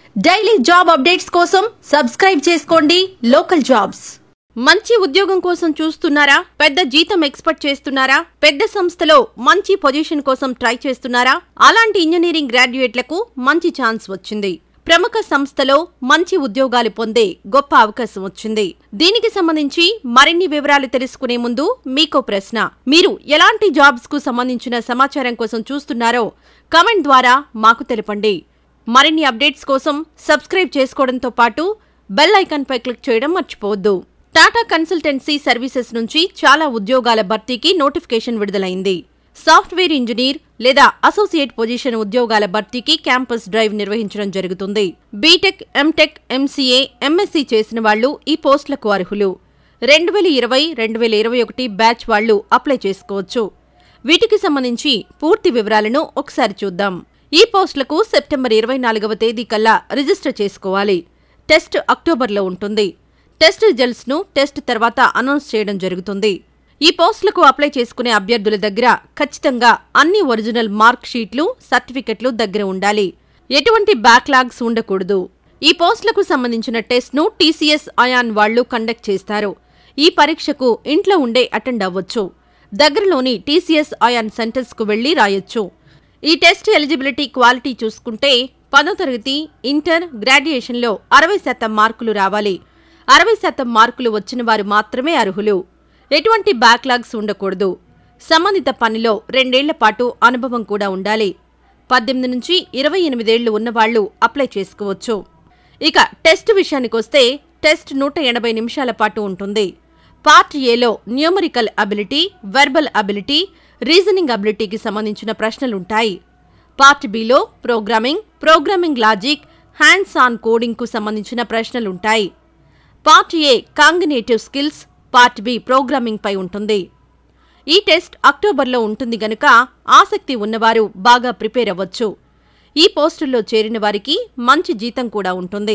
daily job updates కోసం subscribe చేసుకోండి local jobs మంచి ఉద్యోగం కోసం చూస్తున్నారా పెద్ద జీతం ఎక్స్పెక్ట్ చేస్తున్నారా పెద్ద సంస్థలో మంచి పొజిషన్ కోసం ట్రై చేస్తున్నారా అలాంటి ఇంజనీరింగ్ గ్రాడ్యుయేట్లకు మంచి ఛాన్స్ వచ్చింది ప్రముఖ సంస్థలో మంచి ఉద్యోగాలు పొందే గొప్ప అవకాశం వచ్చింది దీనికి సంబంధించి మరిన్ని వివరాలు తెలుసుకునే ముందు మీకో ప్రశ్న మీరు ఎలాంటి జాబ్స్ కు సంబంధించిన సమాచారం కోసం చూస్తున్నారో కామెంట్ ద్వారా మాకు తెలపండి మరిన్ని అప్డేట్స్ కోసం సబ్స్క్రైబ్ చేసుకోవడంతో పాటు బెల్ ఐకాన్ పై క్లిక్ చేయడం మర్చిపోవద్దు టాటా కన్సల్టెన్సీ సర్వీసెస్ నుంచి చాలా ఉద్యోగాల భర్తీకి నోటిఫికేషన్ విడుదలైంది సాఫ్ట్వేర్ ఇంజనీర్ లేదా అసోసియేట్ పొజిషన్ ఉద్యోగాల భర్తీకి క్యాంపస్ డ్రైవ్ నిర్వహించడం జరుగుతుంది బీటెక్ ఎంటెక్ ఎంసీఏ ఎంఎస్సీ చేసిన వాళ్లు ఈ పోస్టులకు అర్హులు రెండు వేల ఇరవై రెండు వేల ఇరవై ఒకటి బ్యాచ్ వాళ్లు అప్లై చేసుకోవచ్చు వీటికి సంబంధించి పూర్తి వివరాలను ఒకసారి చూద్దాం ఈ పోస్టులకు సెప్టెంబర్ ఇరవై నాలుగవ తేదీ కల్లా రిజిస్టర్ చేసుకోవాలి టెస్ట్ అక్టోబర్లో ఉంటుంది టెస్ట్ రిజల్ట్స్ ను టెస్ట్ తర్వాత అనౌన్స్ చేయడం జరుగుతుంది ఈ పోస్టులకు అప్లై చేసుకునే అభ్యర్థుల దగ్గర ఖచ్చితంగా అన్ని ఒరిజినల్ మార్క్ షీట్లు సర్టిఫికెట్లు దగ్గర ఉండాలి ఎటువంటి బ్యాక్లాగ్స్ ఉండకూడదు ఈ పోస్టులకు సంబంధించిన టెస్ట్ ను టీసీఎస్ అయాన్ వాళ్లు కండక్ట్ చేస్తారు ఈ పరీక్షకు ఇంట్లో ఉండే అటెండ్ అవ్వచ్చు దగ్గరలోని టీసీఎస్ అయాన్ సెంటర్స్ కు వెళ్లి రాయొచ్చు ఈ టెస్ట్ ఎలిజిబిలిటీ క్వాలిటీ చూసుకుంటే పదో తరగతి ఇంటర్ గ్రాడ్యుయేషన్లో అరవై శాతం మార్కులు రావాలి అరవై శాతం మార్కులు వచ్చిన వారు మాత్రమే అర్హులు ఎటువంటి బ్యాక్లాగ్స్ ఉండకూడదు సంబంధిత పనిలో రెండేళ్ల పాటు అనుభవం కూడా ఉండాలి పద్దెనిమిది నుంచి ఇరవై ఎనిమిదేళ్లు ఉన్నవాళ్లు అప్లై చేసుకోవచ్చు ఇక టెస్ట్ విషయానికొస్తే టెస్ట్ నూట ఎనభై నిమిషాల పాటు ఉంటుంది పార్ట్ ఏలో numerical ability verbal ability reasoning అబిలిటీకి సంబంధించిన ప్రశ్నలుంటాయి పార్ట్ బిలో programming programming logic hands on కోడింగ్కు సంబంధించిన ప్రశ్నలుంటాయి part A cognitive skills part B programming పై ఉంటుంది ఈ టెస్ట్ అక్టోబర్లో ఉంటుంది గనుక ఆసక్తి ఉన్నవారు బాగా ప్రిపేర్ అవ్వచ్చు ఈ పోస్టుల్లో చేరిన వారికి మంచి జీతం కూడా ఉంటుంది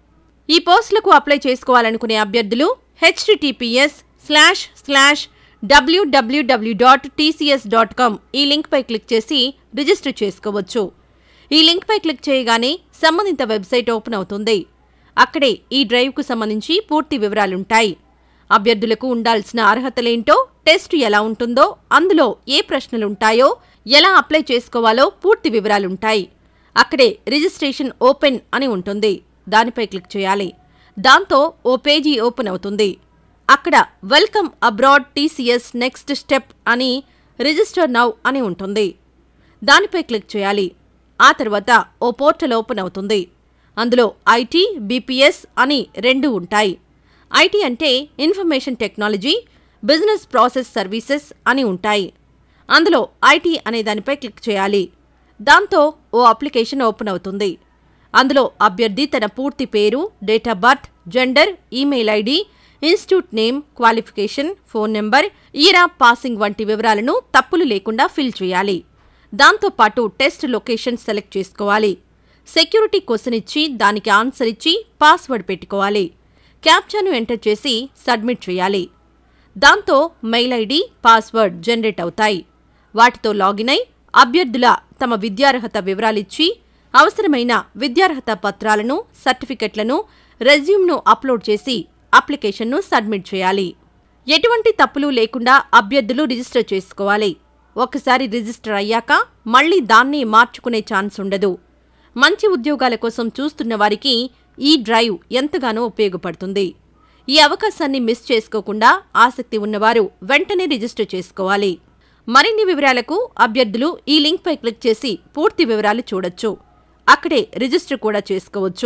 ఈ పోస్టులకు అప్లై చేసుకోవాలనుకునే అభ్యర్థులు HTTPS slash slash W W W dot TCS dot com ఈ లింక్పై క్లిక్ చేసి రిజిస్టర్ చేసుకోవచ్చు ఈ లింక్పై క్లిక్ చేయగానే సంబంధిత వెబ్సైట్ ఓపెన్ అవుతుంది అక్కడే ఈ డ్రైవ్కు సంబంధించి పూర్తి వివరాలుంటాయి అభ్యర్థులకు ఉండాల్సిన అర్హతలేంటో టెస్ట్ ఎలా ఉంటుందో అందులో ఏ ప్రశ్నలుంటాయో ఎలా అప్లై చేసుకోవాలో పూర్తి వివరాలుంటాయి అక్కడే రిజిస్ట్రేషన్ ఓపెన్ అని ఉంటుంది దానిపై క్లిక్ చేయాలి దాంతో ఓ పేజీ ఓపెన్ అవుతుంది అక్కడ welcome aboard TCS next step అని రిజిస్టర్ నౌ అని ఉంటుంది దానిపై క్లిక్ చేయాలి ఆ తర్వాత ఓ పోర్టల్ ఓపెన్ అవుతుంది అందులో ఐటీ బీపీఎస్ అని రెండు ఉంటాయి ఐటీ అంటే information technology business process services అని ఉంటాయి అందులో ఐటీ అనే దానిపై క్లిక్ చేయాలి దాంతో ఓ అప్లికేషన్ ఓపెన్ అవుతుంది అందులో అభ్యర్థి తన పూర్తి పేరు date of birth gender email ID institute name qualification phone number year passing వంటి వివరాలను తప్పులు లేకుండా ఫిల్ చేయాలి దాంతోపాటు టెస్ట్ లొకేషన్ సెలెక్ట్ చేసుకోవాలి సెక్యూరిటీ క్వశ్చన్ ఇచ్చి దానికి ఆన్సర్ ఇచ్చి పాస్వర్డ్ పెట్టుకోవాలి క్యాప్చాను ఎంటర్ చేసి సబ్మిట్ చేయాలి దాంతో మెయిల్ ఐడి పాస్వర్డ్ జనరేట్ అవుతాయి వాటితో లాగిన్ అయి అభ్యర్థుల తమ విద్యార్హత వివరాలిచ్చి అవసరమైన విద్యార్హత పత్రాలను సర్టిఫికెట్లను రెజ్యూమ్ను అప్లోడ్ చేసి అప్లికేషన్ను సబ్మిట్ చేయాలి ఎటువంటి తప్పులు లేకుండా అభ్యర్థులు రిజిస్టర్ చేసుకోవాలి ఒకసారి రిజిస్టర్ అయ్యాక మళ్లీ దాన్ని మార్చుకునే ఛాన్స్ ఉండదు మంచి ఉద్యోగాల కోసం చూస్తున్న వారికి ఈ డ్రైవ్ ఎంతగానో ఉపయోగపడుతుంది ఈ అవకాశాన్ని మిస్ చేసుకోకుండా ఆసక్తి ఉన్నవారు వెంటనే రిజిస్టర్ చేసుకోవాలి మరిన్ని వివరాలకు అభ్యర్థులు ఈ లింక్పై క్లిక్ చేసి పూర్తి వివరాలు చూడొచ్చు అక్కడే రిజిస్టర్ కూడా చేసుకోవచ్చు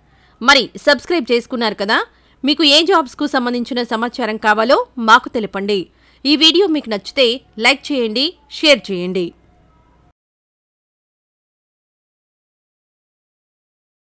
మరి సబ్స్క్రైబ్ చేసుకున్నారు కదా మీకు ఏ జాబ్స్కు సంబంధించిన సమాచారం కావాలో మాకు తెలపండి ఈ వీడియో మీకు నచ్చితే లైక్ చేయండి షేర్ చేయండి